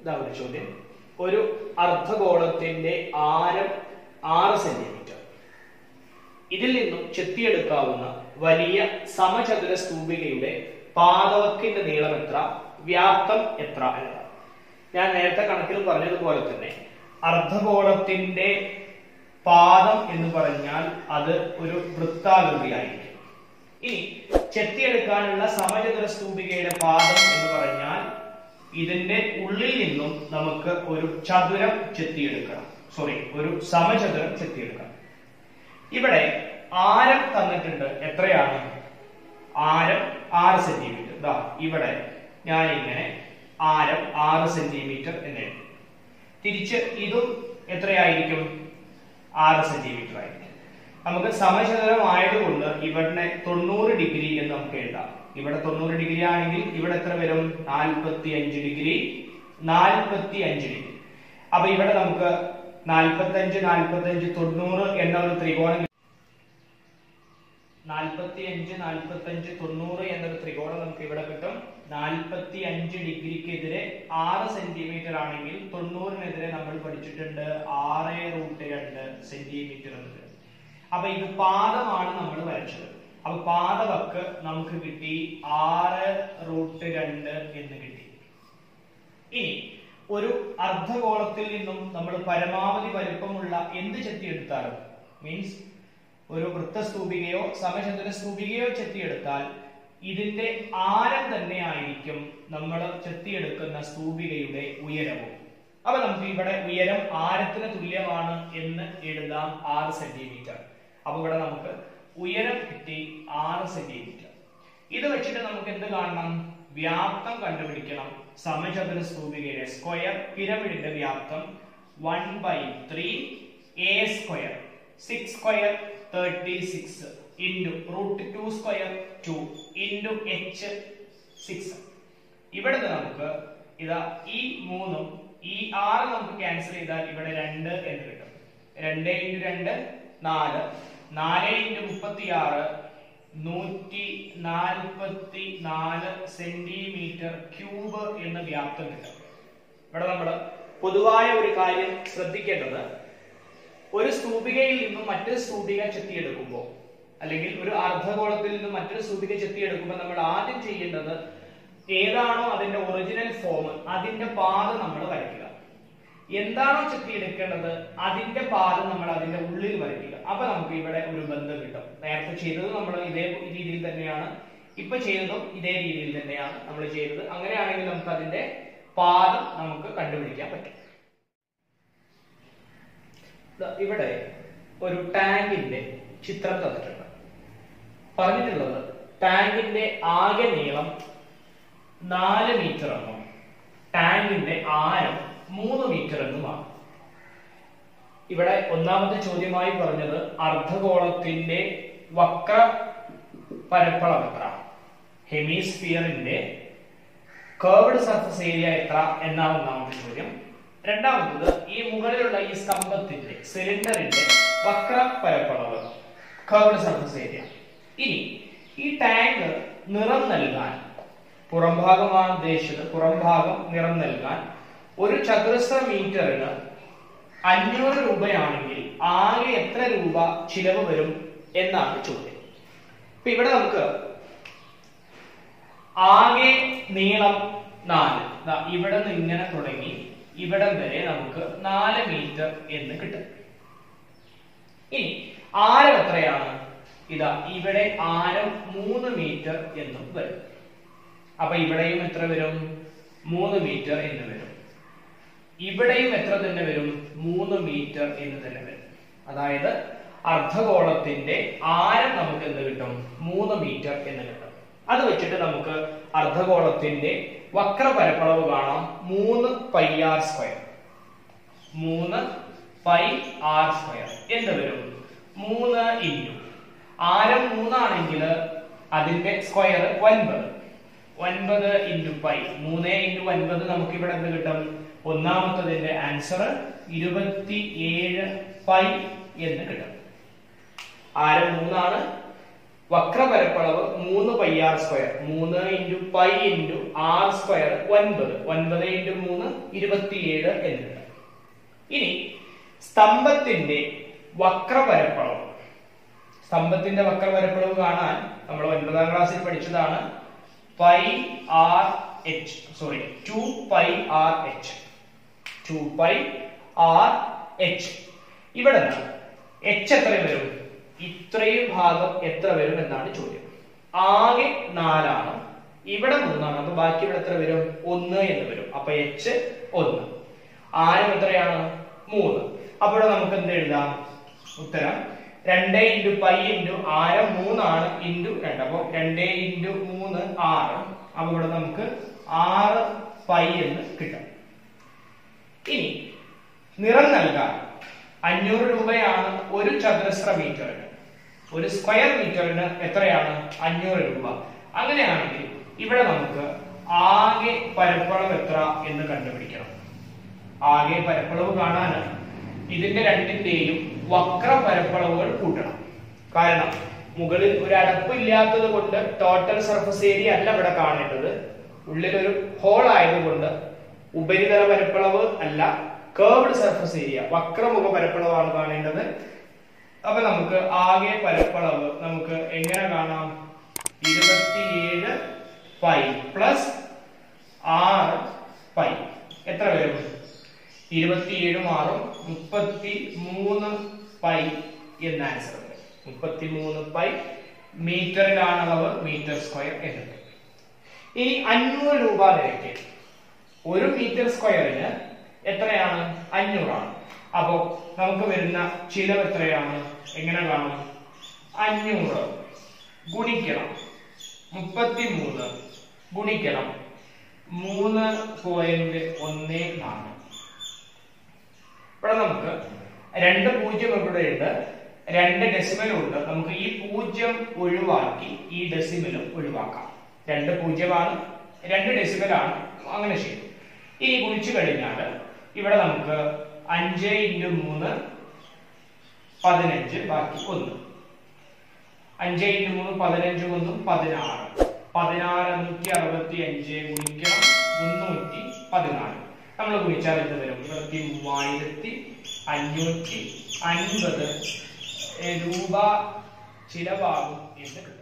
ഇതാ ഒരു ചോദ്യം ഒരു അർദ്ധഗോളത്തിന്റെ ആരം ആറ് സെന്റിമീറ്റർ ഇതിൽ നിന്നും ചെത്തിയെടുക്കാവുന്ന വലിയ സമചതുര സ്തൂപികയുടെ പാദവക്കിന്റെ നീളം എത്ര വ്യാപ്തം എത്ര എന്നതാണ് ഞാൻ നേരത്തെ കണക്കിൽ പറഞ്ഞതുപോലെ തന്നെ അർദ്ധഗോളത്തിന്റെ പാദം എന്ന് പറഞ്ഞാൽ അത് ഒരു വൃത്താകൃതിയായിരിക്കും ഇനി ചെത്തിയെടുക്കാനുള്ള സമചതുര സ്തൂപികയുടെ പാദം എന്ന് പറഞ്ഞാൽ ഇതിന്റെ ഉള്ളിൽ നിന്നും നമുക്ക് ഒരു ചതുരം ചെത്തിയെടുക്കണം സോറി ഒരു സമചതുരം ചെത്തിയെടുക്കണം ഇവിടെ ആരം തന്നിട്ടുണ്ട് എത്രയാണ് ആരം ആറ് സെന്റിമീറ്റർ ദാ ഇവിടെ ഞാൻ ഇങ്ങനെ ആരം ആറ് സെന്റിമീറ്റർ എന്ന് എഴുതി തിരിച്ച് ഇതും എത്രയായിരിക്കും ആറ് സെന്റിമീറ്റർ ആയിരിക്കും നമുക്ക് സമചതുരം ആയതുകൊണ്ട് ഇവിടെ തൊണ്ണൂറ് ഡിഗ്രി എന്ന് നമുക്ക് എഴുതാം ഇവിടെ തൊണ്ണൂറ് ഡിഗ്രി ആണെങ്കിൽ ഇവിടെ എത്ര വരും നാൽപ്പത്തി അഞ്ച് ഡിഗ്രി നാൽപ്പത്തി അഞ്ച് ഡിഗ്രി അപ്പൊ ഇവിടെ നമുക്ക് നാൽപ്പത്തി അഞ്ച് നാൽപ്പത്തി അഞ്ച് തൊണ്ണൂറ് എന്ന ഒരു ത്രികോണം നാൽപ്പത്തി അഞ്ച് നാൽപ്പത്തി അഞ്ച് തൊണ്ണൂറ് എന്നൊരു ത്രികോണം നമുക്ക് ഇവിടെ കിട്ടും നാൽപ്പത്തി അഞ്ച് ഡിഗ്രിക്കെതിരെ ആറ് സെന്റിമീറ്റർ ആണെങ്കിൽ തൊണ്ണൂറിനെതിരെ നമ്മൾ പഠിച്ചിട്ടുണ്ട് ആറ് റൂട്ട് രണ്ട് സെന്റിമീറ്റർ എന്നത് അപ്പൊ ഇത് പാദമാണ് നമ്മൾ വരച്ചത് അപ്പൊ പാദവക്ക് നമുക്ക് കിട്ടി ആറ് റൂട്ട് രണ്ട് എന്ന് കിട്ടി ഇനി ഒരു അർദ്ധഗോളത്തിൽ നിന്നും നമ്മൾ പരമാവധി വലുപ്പമുള്ള എന്ത് ചെത്തിയെടുത്താലും മീൻസ് ഒരു വൃത്തസ്തൂപികയോ സമചതുര സ്തൂപികയോ ചെത്തിയെടുത്താൽ ഇതിന്റെ ആരം തന്നെ ആയിരിക്കും നമ്മൾ ചെത്തിയെടുക്കുന്ന സ്തൂപികയുടെ ഉയരവും അപ്പൊ നമുക്ക് ഇവിടെ ഉയരം ആരത്തിന് തുല്യമാണ് എന്ന് എഴുതാം ആറ് സെന്റിമീറ്റർ അപ്പൊ ഇവിടെ നമുക്ക് ഉയരം കിട്ടി ആറ് സെന്റിമീറ്റർ ഇത് വെച്ചിട്ട് നമുക്ക് എന്ത് കാണണം വ്യാപ്തം കണ്ടുപിടിക്കണം സമചതുര സ്തൂപികയുടെ സ്ക്വയർ പിരമിഡിന്റെ വ്യാപ്തം one by three a square six square thirty six into root two square two into h six ഇവിടെ നമുക്ക് ഇതാ ഈ മൂന്നും ഈ ആറ് നമുക്ക് ക്യാൻസൽ ചെയ്താൽ ഇവിടെ രണ്ട് എന്ന് കിട്ടും രണ്ട് ഇൻറ്റു രണ്ട് നാല് നാല് ഇൻറ്റു മുപ്പത്തി ആറ് നൂറ്റി നാൽപ്പത്തി നാല് സെന്റിമീറ്റർ ക്യൂബ് എന്ന വ്യാപ്തം കിട്ടും ഇവിടെ നമ്മൾ പൊതുവായ ഒരു കാര്യം ശ്രദ്ധിക്കേണ്ടത് ഒരു സ്തൂപികയിൽ നിന്നും മറ്റൊരു സ്തൂപിക ചെത്തിയെടുക്കുമ്പോൾ അല്ലെങ്കിൽ ഒരു അർദ്ധഗോളത്തിൽ നിന്നും മറ്റൊരു സ്തൂപിക ചെത്തിയെടുക്കുമ്പോൾ നമ്മൾ ആദ്യം ചെയ്യേണ്ടത് ഏതാണോ അതിന്റെ ഒറിജിനൽ ഫോം അതിന്റെ പാത നമ്മൾ വരയ്ക്കുക എന്താണോ ചെത്തിയെടുക്കേണ്ടത് അതിന്റെ പാദം നമ്മൾ അതിന്റെ ഉള്ളിൽ വരയ്ക്കുക അപ്പൊ നമുക്ക് ഇവിടെ ഒരു ബന്ധം കിട്ടും നേരത്തെ ചെയ്തത് നമ്മൾ ഇതേ രീതിയിൽ തന്നെയാണ് ഇപ്പൊ ചെയ്തതും ഇതേ രീതിയിൽ തന്നെയാണ് നമ്മൾ ചെയ്തത് അങ്ങനെയാണെങ്കിൽ നമുക്ക് അതിന്റെ പാദം നമുക്ക് കണ്ടുപിടിക്കാൻ പറ്റും ദാ ഇവിടെ ഒരു ടാങ്കിന്റെ ചിത്രം തന്നിട്ടുണ്ട് പറഞ്ഞിട്ടുള്ളത് ടാങ്കിന്റെ ആകെ നീളം നാല് മീറ്റർ എന്നും ടാങ്കിന്റെ ആഴം മൂന്ന് മീറ്റർ എന്നുമാണ് ഇവിടെ ഒന്നാമത്തെ ചോദ്യമായി പറഞ്ഞത് അർദ്ധഗോളത്തിന്റെ വക്ര പരപ്പളം എത്ര ഹെമിസ്ഫിയറിന്റെ കേർവ്ഡ് സർഫസ് ഏരിയ എത്ര എന്നാണ് ഒന്നാമത്തെ ചോദ്യം രണ്ടാമത്തത് ഈ മുകളിലുള്ള ഈ സ്തംഭത്തിന്റെ സിലിണ്ടറിന്റെ വക്ര പരപ്പളവ് കേർവ്ഡ് സർഫസ് ഏരിയ ഇനി ഈ ടാങ്ക് നിറം നൽകാൻ പുറംഭാഗമാണ് ഉദ്ദേശിച്ചത് പുറംഭാഗം നിറം നൽകാൻ ഒരു ചതുരശ്ര മീറ്ററിന് അഞ്ഞൂറ് രൂപയാണെങ്കിൽ ആകെ എത്ര രൂപ ചിലവ് വരും എന്നാണ് ചോദ്യം ഇപ്പൊ ഇവിടെ നമുക്ക് ആകെ നീളം നാല് ദാ ഇവിടെ നിന്ന് ഇങ്ങനെ തുടങ്ങി ഇവിടം വരെ നമുക്ക് നാല് മീറ്റർ എന്ന് കിട്ടും ഇനി ആരം എത്രയാണ് ഇതാ ഇവിടെ ആരം മൂന്ന് മീറ്റർ എന്നും വരും അപ്പൊ ഇവിടെയും എത്ര വരും മൂന്ന് മീറ്റർ എന്ന് വരും ഇവിടെയും എത്ര തന്നെ വരും മൂന്ന് മീറ്റർ എന്ന് തന്നെ വരും അതായത് അർദ്ധഗോളത്തിന്റെ ആരം നമുക്ക് എന്ത് കിട്ടും മൂന്ന് മീറ്റർ എന്ന് കിട്ടും അത് വെച്ചിട്ട് നമുക്ക് അർദ്ധഗോളത്തിന്റെ വക്ര പരപ്പളവ് കാണാം മൂന്ന് പൈ ആർ സ്ക്വയർ മൂന്ന് പൈ ആർ സ്ക്വയർ എന്ത് വരും മൂന്ന് ഇൻറ്റു ആരം മൂന്നാണെങ്കിൽ അതിന്റെ സ്ക്വയർ ഒൻപത് ഒൻപത് ഇൻറ്റു പൈ മൂന്ന് ഇൻറ്റു ഒൻപത് നമുക്ക് ഇവിടെ എന്ത് കിട്ടും ഒന്നാമത്തതിന്റെ ആൻസർ ഇരുപത്തി ഏഴ് പൈ എന്ന് കിട്ടും ആരം മൂന്നാണ് വക്രപരപ്പളവ് മൂന്ന് പൈ ആർ സ്ക്വയർ മൂന്ന് into pi into r square ഒൻപത് ഒൻപത് ഇൻറ്റു മൂന്ന് ഇരുപത്തിയേഴ് എന്നിട്ട് ഇനി സ്തംഭത്തിന്റെ വക്രപരപ്പളവ് സ്തംഭത്തിന്റെ വക്രപരപ്പളവ് കാണാൻ നമ്മൾ ഒൻപതാം ക്ലാസ്സിൽ പഠിച്ചതാണ് pi r h sorry two pi r h two pi r h ഇവിടെ എച്ച് എത്ര വരും ഇത്രയും ഭാഗം എത്ര വരും എന്നാണ് ചോദ്യം ആകെ നാലാണ് ഇവിടെ മൂന്നാണ് അപ്പൊ ബാക്കി ഇവിടെ എത്ര വരും ഒന്ന് എന്ന് വരും അപ്പൊ എച്ച് ഒന്ന് ആരം എത്രയാണ് മൂന്ന് അപ്പോൾ നമുക്ക് എന്ത് എഴുതാം ഉത്തരം രണ്ട് ഇൻറ്റു പൈ ഇൻറ്റു ആരം മൂന്നാണ് ഇൻറ്റു രണ്ട് അപ്പൊ രണ്ട് ഇൻറ്റു മൂന്ന് ആറ് അപ്പൊ ഇവിടെ നമുക്ക് ആറ് പൈ എന്ന് കിട്ടും ഇനി നിറം നൽകാൻ അഞ്ഞൂറ് രൂപയാണ് ഒരു ചതുരശ്ര മീറ്ററിന് ഒരു സ്ക്വയർ മീറ്ററിന് എത്രയാണ് അഞ്ഞൂറ് രൂപ അങ്ങനെയാണെങ്കിൽ ഇവിടെ നമുക്ക് ആകെ പരപ്പളവ് എത്ര എന്ന് കണ്ടുപിടിക്കണം ആകെ പരപ്പളവ് കാണാൻ ഇതിന്റെ രണ്ടിന്റെയും വക്ര പരപ്പളവുകൾ കൂട്ടണം കാരണം മുകളിൽ ഒരു അടപ്പില്ലാത്തത് കൊണ്ട് ടോട്ടൽ സർഫസ് ഏരിയ അല്ല ഇവിടെ കാണേണ്ടത് ഉള്ളിൽ ഒരു ഹോൾ ആയതുകൊണ്ട് ഉപരിതല പരപ്പളവ് അല്ല കേർവ്ഡ് സർഫസ് ഏരിയ വക്രമുഖ പരപ്പളവാണ് കാണേണ്ടത് അപ്പൊ നമുക്ക് ആകെ പരപ്പളവ് നമുക്ക് എങ്ങനെ കാണാം ഇരുപത്തിയേഴ് പൈ പ്ലസ് ആറ് പൈ എത്ര വരും ഇരുപത്തിയേഴും ആറും മുപ്പത്തി മൂന്ന് പൈ എന്ന ആൻസർ വരും മുപ്പത്തി മൂന്ന് പൈ മീറ്ററിലാണ് അളവ് മീറ്റർ സ്ക്വയർ എന്നത് ഇനി അഞ്ഞൂറ് രൂപ നിരക്ക് ഒരു മീറ്റർ സ്ക്വയറിന് എത്രയാണ് അഞ്ഞൂറാണ് അപ്പോ നമുക്ക് വരുന്ന ചിലവ് എത്രയാണ് എങ്ങനെ കാണും അഞ്ഞൂറ് ഗുണിക്കണം മുപ്പത്തി മൂന്ന് ഗുണിക്കണം മൂന്ന് പോയിന്റ് ഒന്ന് നാല് ഇവിടെ നമുക്ക് രണ്ട് പൂജ്യം ഇവിടെ ഉണ്ട് രണ്ട് ഡെസിമലും ഉണ്ട് നമുക്ക് ഈ പൂജ്യം ഒഴിവാക്കി ഈ ഡെസിമലും ഒഴിവാക്കാം രണ്ട് പൂജ്യമാണ് രണ്ട് ഡെസിമലാണ് അങ്ങനെ ചെയ്യും ഇനി ഗുണിച്ചു കഴിഞ്ഞാൽ ഇവിടെ നമുക്ക് അഞ്ച് ഇൻറ്റു മൂന്ന് പതിനഞ്ച് ബാക്കി ഒന്ന് അഞ്ച് ഇൻറ്റു മൂന്ന് പതിനഞ്ച് ഒന്നും പതിനാറ് പതിനാറ് നൂറ്റി അറുപത്തി അഞ്ച് ഗുണിക്കണം മുന്നൂറ്റി പതിനാല് നമ്മൾ ഗുണിച്ചാൽ എന്ത് വരും ഇരുപത്തി മൂവായിരത്തി അഞ്ഞൂറ്റി അൻപത് രൂപ ചിലവാകും എന്ന് കിട്ടും